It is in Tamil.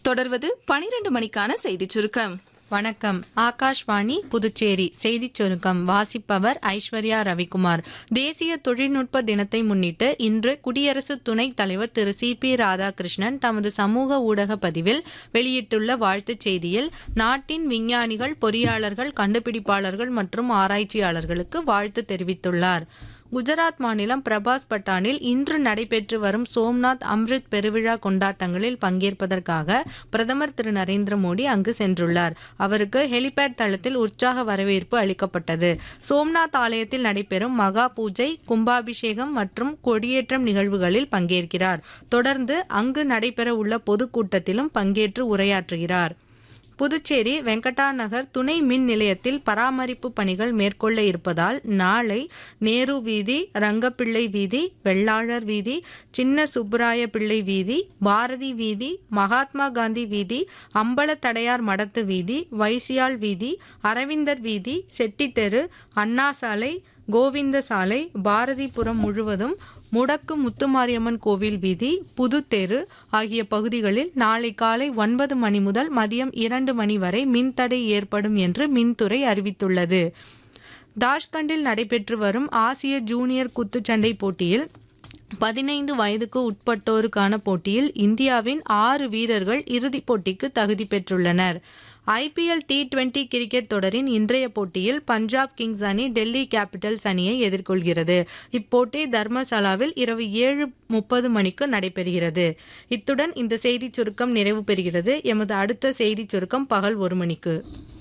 தொடர்வது பனிரெண்டு மணிக்கான செய்திச் சுருக்கம் வணக்கம் ஆகாஷ்வாணி புதுச்சேரி செய்திச் சுருக்கம் வாசிப்பவர் ஐஸ்வர்யா ரவிக்குமார் தேசிய தொழில்நுட்ப தினத்தை முன்னிட்டு இன்று குடியரசு துணைத் தலைவர் திரு சி பி ராதாகிருஷ்ணன் தமது சமூக ஊடக பதிவில் வெளியிட்டுள்ள வாழ்த்துச் செய்தியில் நாட்டின் விஞ்ஞானிகள் பொறியாளர்கள் கண்டுபிடிப்பாளர்கள் மற்றும் ஆராய்ச்சியாளர்களுக்கு வாழ்த்து தெரிவித்துள்ளார் குஜராத் மாநிலம் பிரபாஸ் பட்டானில் இன்று நடைபெற்று வரும் சோம்நாத் அம்ரித் பெருவிழா கொண்டாட்டங்களில் பங்கேற்பதற்காக பிரதமர் திரு நரேந்திர மோடி அங்கு சென்றுள்ளார் அவருக்கு ஹெலிபேட் தளத்தில் உற்சாக வரவேற்பு அளிக்கப்பட்டது சோம்நாத் ஆலயத்தில் நடைபெறும் மகா பூஜை கும்பாபிஷேகம் மற்றும் கொடியேற்றம் நிகழ்வுகளில் பங்கேற்கிறார் தொடர்ந்து அங்கு நடைபெற உள்ள பொதுக்கூட்டத்திலும் பங்கேற்று உரையாற்றுகிறார் புதுச்சேரி வெங்கடா நகர் துணை மின் நிலையத்தில் பராமரிப்பு பணிகள் மேற்கொள்ள இருப்பதால் நாளை நேரு வீதி ரங்கப்பிள்ளை வீதி வெள்ளாளர் வீதி சின்ன சுப்பராய பிள்ளை வீதி பாரதி வீதி மகாத்மா காந்தி வீதி அம்பலத்தடையார் மடத்து வீதி வைசியாள் வீதி அரவிந்தர் வீதி செட்டித்தெரு அண்ணா சாலை கோவிந்த சாலை பாரதிபுரம் முழுவதும் முடக்கு முத்துமாரியம்மன் கோவில் வீதி புதுத்தெரு ஆகிய பகுதிகளில் நாளை காலை ஒன்பது மணி முதல் மதியம் இரண்டு மணி வரை மின்தடை ஏற்படும் என்று மின்துறை அறிவித்துள்ளது தாஷ்கண்டில் நடைபெற்று வரும் ஆசிய ஜூனியர் குத்துச்சண்டை போட்டியில் பதினைந்து வயதுக்கு உட்பட்டோருக்கான போட்டியில் இந்தியாவின் ஆறு வீரர்கள் இறுதிப் போட்டிக்கு தகுதி பெற்றுள்ளனர் ஐபிஎல் டி டுவெண்டி கிரிக்கெட் தொடரின் இன்றைய போட்டியில் பஞ்சாப் கிங்ஸ் அணி டெல்லி கேபிட்டல்ஸ் அணியை எதிர்கொள்கிறது இப்போட்டி தர்மசாலாவில் இரவு ஏழு முப்பது மணிக்கு நடைபெறுகிறது இத்துடன் இந்த செய்திச் சுருக்கம் நிறைவு பெறுகிறது எமது அடுத்த செய்திச் சுருக்கம் பகல் ஒரு மணிக்கு